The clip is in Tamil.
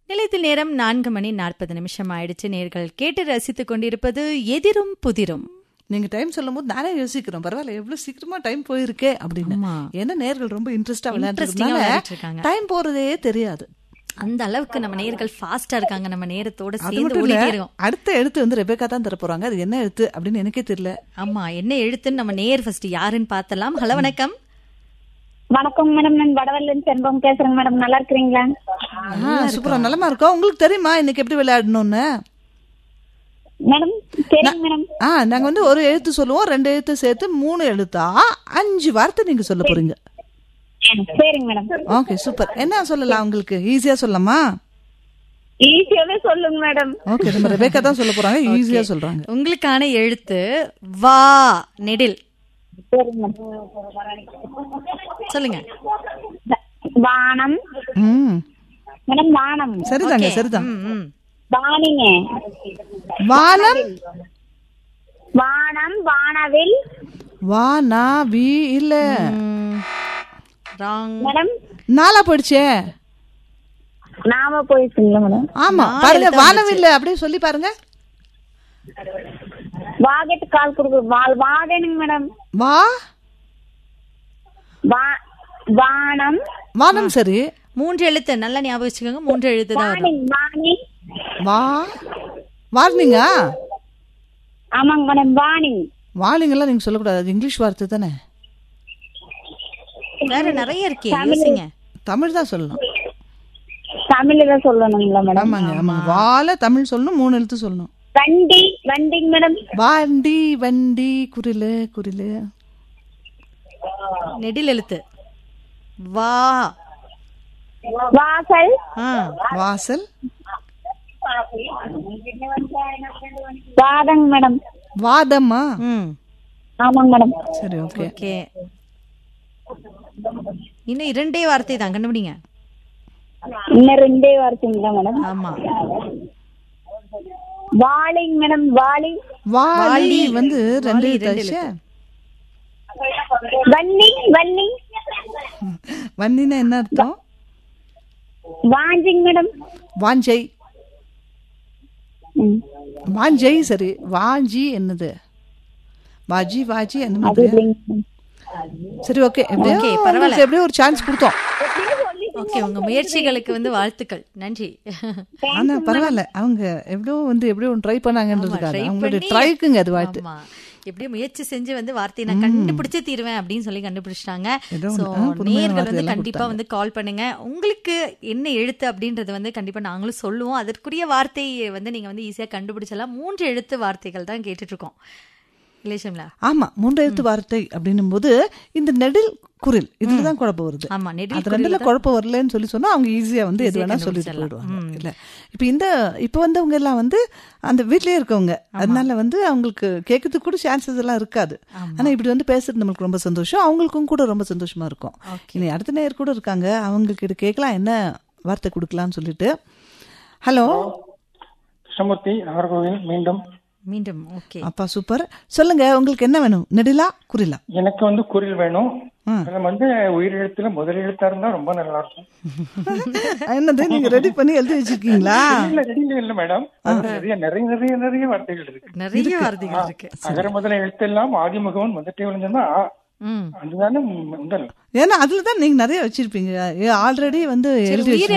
நிலையத்தில் நேரம் நான்கு மணி நாற்பது நிமிஷம் ஆயிடுச்சு நேர்கள் கேட்டு ரசித்துக் கொண்டிருப்பது எதிரும் புதிரும் நீங்க டைம் சொல்லும் போது நானே யோசிக்கிறோம் பரவாயில்ல எவ்வளவு சீக்கிரமா டைம் போயிருக்கே அப்படின்னு ஆமா. ஏன்னா நேர்கள் ரொம்ப இன்ட்ரெஸ்டா Interesting-ஆ விளையாடுறதுனால விளையாடிட்டு இருக்காங்க. டைம் போறதே தெரியாது அந்த அளவுக்கு நம்ம நேர்கள் ஃபாஸ்டா இருக்காங்க நம்ம நேரத்தோட அது சேர்ந்து மட்டும் ஓடிட்டே இல்ல இருக்கோம் அடுத்த எழுத்து வந்து ரெபேக்கா தான் தர போறாங்க அது என்ன எழுத்து அப்படின்னு எனக்கே தெரியல ஆமா என்ன எழுத்துன்னு நம்ம நேர் ஃபர்ஸ்ட் யாருன்னு பார்த்தலாம் ஹலோ வணக்கம் வணக்கம் மேடம் நான் வடவல்லன் செல்வம் பேசுறேங்க மேடம் நல்லா இருக்கிறீங்களா சூப்பரா நலமா இருக்கோம் உங்களுக்கு தெரியுமா இன்னைக்கு எப்படி விளையாடணும்னு மேடம் சரிங்க மேடம் ஆ நாங்க வந்து ஒரு எழுத்து சொல்லுவோம் ரெண்டு எழுத்து சேர்த்து மூணு எழுத்தா அஞ்சு வார்த்தை நீங்க சொல்ல போறீங்க சரிங்க மேடம் ஓகே சூப்பர் என்ன சொல்லலாம் உங்களுக்கு ஈஸியா சொல்லலாமா ஈஸியாவே சொல்லுங்க மேடம் ஓகே நம்ம ரெபேக்கா தான் சொல்ல போறாங்க ஈஸியா சொல்றாங்க உங்களுக்கான எழுத்து வா நெடில் சரிங்க மேடம் சொல்லுங்க வானம் ம் மேடம் வானம் சரிதாங்க Okay. சரிதான் ம், ம். வாணிங்க வானம் வானம் வானவில் வானா வி இல்ல ம். wrong. மேடம் நாளா போயிடுச்சே நாம போயிடுச்சுங்களா மேடம் ஆமா நாலு பாருங்க எழுத்து வானம் இல்ல அப்படியே சொல்லி பாருங்க வாகெட்டு கால் கொடுக்கு வா- வாடனுங்க மேடம் வா வா வானம் வானம் சரி மூன்று எழுத்து நல்லா ஞாபகம் வச்சுக்கோங்க மூன்று எழுத்து தான் வரும் வாணி வாணி வா வார்னிங்கா ஆமாங்க மேடம் வாணி வார்னிங்கெல்லாம் நீங்க சொல்லக்கூடாது அது இங்கிலீஷ் வார்த்தை தானே வேற நிறைய இருக்கே யோசிங்க தமிழ் தான் சொல்லணும் தமிழ்ல தான் சொல்லணுங்களா மேடம் ஆமாங்க ஆமாங்க வால தமிழ் சொல்லணும் மூணு எழுத்து சொல்லணும் வண்டி வண்டிங்க மேடம் வாண்டி வண்டி குரிலு குரிலு நெடில் எழுத்து வா வாசல் ஆ வாசல் வாதங்க மேடம் வாதம்மா ம் ஆமாங்க மேடம் சரி ஓகே ஓகே இன்னும் இரண்டே வார்த்தை தான் கண்டுபிடிங்க இன்னும் ரெண்டே வார்த்தைங்களா மேடம் ஆமா வாளிங்க மேடம் வாளி வாலி வந்து ரெண்டு வாலி ரெண்டு எழுத்தாச்சே வன்னி வன்னி வண்டினா என்ன அர்த்தம் வாஞ்சிங்க மேடம் வாஞ்சை ம். வாஞ்சை சரி வாஞ்சி என்னது வாஜி வாஜி என்ன அது மாதிரி இல்லைங்க மேடம். சரி ஓகே எப்படியோ Okay, பரவாயில்ல. உங்களுக்கு எப்படியோ ஒரு சான்ஸ் கொடுத்தோம் ஓகே உங்க முயற்சிகளுக்கு வந்து வாழ்த்துக்கள் நன்றி ஆனா பரவாயில்ல அவங்க எப்படியோ வந்து எப்படியோ ட்ரை பண்ணாங்கன்றதுக்காக try அவங்களுடைய பண்ணி- ட்ரைக்குங்க அது வாழ்த்து ஆமா எப்படியோ முயற்சி செஞ்சு வந்து வார்த்தையை நான் கண்டுபிடிச்சே தீருவேன் அப்படின்னு சொல்லி கண்டுபிடிச்சிட்டாங்க ஏதோ சோ ஒண்ணு, ஆ, புதுமையான நேர்கள் வந்து வார்த்தையெல்லாம் கண்டிப்பா வந்து கால் பண்ணுங்க உங்களுக்கு என்ன எழுத்து அப்படின்றது வந்து கண்டிப்பா நாங்களும் சொல்லுவோம் அதற்குரிய வார்த்தையை வந்து நீங்க வந்து ஈஸியா கண்டுபிடிச்சலாம் மூன்று எழுத்து வார்த்தைகள் தான் கேட்டுட்டு இருக்கோம் இல்லையா ஷிம்லா ஆமா மூன்று எழுத்து வார்த்தை அப்படின்னும் போது இந்த நெடில் குரில் இதுலதான் குழப்பம் வருது ஆமா நெடில் அது ரெண்டுல குழப்பம் வரலன்னு சொல்லி சொன்னா அவங்க ஈஸியா வந்து எது Easy-ஆ வேணா சொல்லிட்டு கண்டுபிடிச்சிடலாம். போயிடுவாங்க இல்ல இப்ப இந்த இப்ப வந்தவங்க எல்லாம் வந்து அந்த வீட்லயே இருக்கவங்க அதனால வந்து அவங்களுக்கு கேட்கறதுக்கு கூட சான்சஸ் எல்லாம் இருக்காது ஆனா இப்படி வந்து பேசுறது நம்மளுக்கு ரொம்ப சந்தோஷம் அவங்களுக்கும் கூட ரொம்ப சந்தோஷமா இருக்கும் இனி அடுத்த நேர் கூட இருக்காங்க அவங்க கிட்ட கேட்கலாம் என்ன வார்த்தை கொடுக்கலாம்னு சொல்லிட்டு ஹலோ கிருஷ்ணமூர்த்தி நாகர்கோவில் மீண்டும் மீண்டும் ஓகே அப்பா சூப்பர் சொல்லுங்க உங்களுக்கு என்ன வேணும் நெடிலா குரிலா எனக்கு வந்து குரில் வேணும் ஆ. அதுல வந்து உயிரெழுத்துல முதல் எழுத்தா இருந்தா ரொம்ப நல்லா இருக்கும் என்னது நீங்க ரெடி பண்ணி எழுதி வச்சிருக்கீங்களா இல்ல ரெடியில இல்ல மேடம் அது நிறைய நிறைய நிறைய நிறைய வார்த்தைகள் இருக்கு நிறைய வார்த்தைகள் இருக்கு அகர முதல எழுத்தெல்லாம் ஆதிமுகவன் வந்துட்டே விழுந்தா ம் அதுதானே முதல் ஏன்னா அதுல தான் நீங்க நிறைய வச்சிருப்பீங்க ஆல்ரெடி வந்து எழுதி உயிர்